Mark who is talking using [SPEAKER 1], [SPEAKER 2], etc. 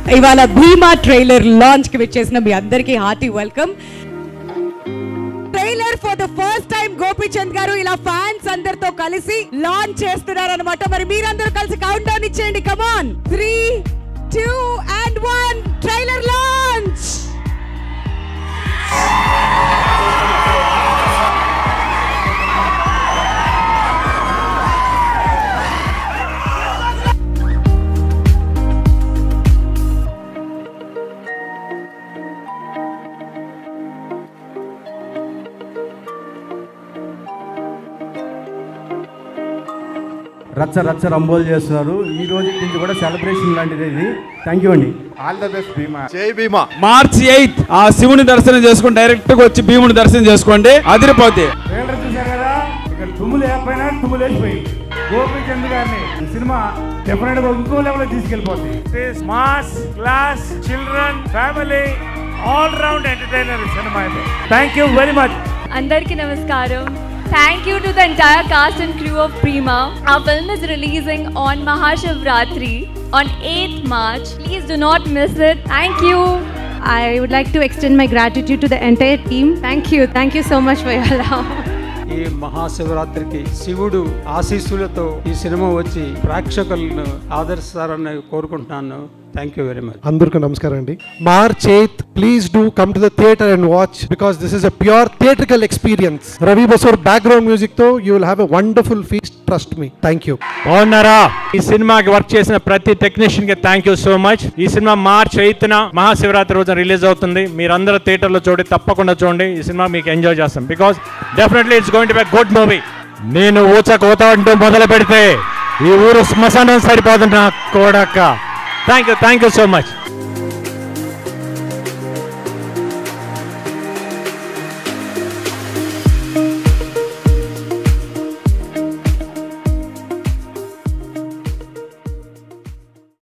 [SPEAKER 1] ఇవాళ భీమా trailer launch కి వచ్చేసిన మీ అందరికీ hearty welcome trailer for the first time Gopichand garu ఇలా ఫ్యాన్స్ అందరితో కలిసి లాంచ్ చేస్తున్నారు అనమాట మరి మీరందరూ కలిసి కౌంట్ డౌన్ ఇచ్చేయండి come on three two and one trailer launch
[SPEAKER 2] రచ్చ రచ్చ రంబోలు చేస్తున్నారు ఈ రోజు నుంచి కూడా సెలబ్రేషన్ లాంటిది ఇది థ్యాంక్ యూ అండి
[SPEAKER 3] ఆల్ ద బెస్ట్ భీమా జై భీమా
[SPEAKER 4] మార్చి ఎయిత్ ఆ శివుని దర్శనం చేసుకుని డైరెక్ట్ గా వచ్చి భీముని దర్శనం చేసుకోండి అదిరిపోద్ది
[SPEAKER 2] ట్రైలర్ చూశారు కదా ఇక్కడ తుమ్ములు లేకపోయినా తుమ్ములు వేసిపోయి గోపీచంద్ గారిని ఈ సినిమా డెఫినెట్ గా ఇంకో లెవెల్ తీసుకెళ్ళిపోతుంది mass class children family all round entertainer cinema ఇది థ్యాంక్ యూ వెరీ మచ్
[SPEAKER 5] అందరికీ నమస్కారం thank you to the entire cast and crew of ప్రీమా Our film is releasing on Mahashivratri on 8th March. Please do not miss it. Thank you.
[SPEAKER 6] I would like to extend my gratitude to the entire team. Thank you. Thank you so much for your love.
[SPEAKER 7] ఈ మహాశివరాత్రికి శివుడు ఆశీస్సులతో ఈ cinema వచ్చి ప్రేక్షకులను ఆదరిస్తారని కోరుకుంటున్నాను thank you very much
[SPEAKER 8] అందరికీ నమస్కారం అండి March eighth please do come to the theatre and watch because this is a pure theatrical experience Ravi Basrur background music తో you will have a wonderful feast trust me thank you
[SPEAKER 9] బాగున్నారా ఈ సినిమాకి work చేసిన ప్రతి technician కి thank you so much ఈ cinema March eighth Mahashivaratri రోజున release అవుతుంది మీరందరూ థియేటర్లో చూడండి తప్పకుండా చూడండి ఈ సినిమా మీకు ఎంజాయ్ చేస్తాం because definitely it's going to be good movie నేను ఊచ కోత అంటూ మొదలు పెడితే ఈ ఊరు శ్మశానం సరిపోతుంది నా కోడక్క thank you thank you so much